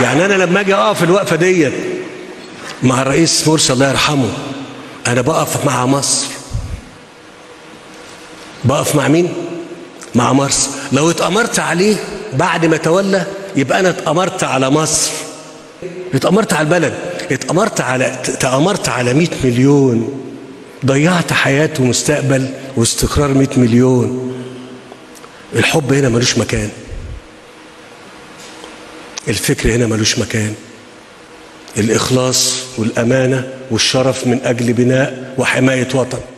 يعني انا لما اجي اقف الوقفه ديت مع الرئيس مرسي الله يرحمه انا بقف مع مصر بقف مع مين مع مصر لو اتأمرت عليه بعد ما تولى يبقى انا اتأمرت على مصر اتأمرت على البلد اتأمرت على تأمرت على 100 مليون ضيعت حياة ومستقبل واستقرار 100 مليون الحب هنا ملوش مكان الفكر هنا ملوش مكان الإخلاص والأمانة والشرف من أجل بناء وحماية وطن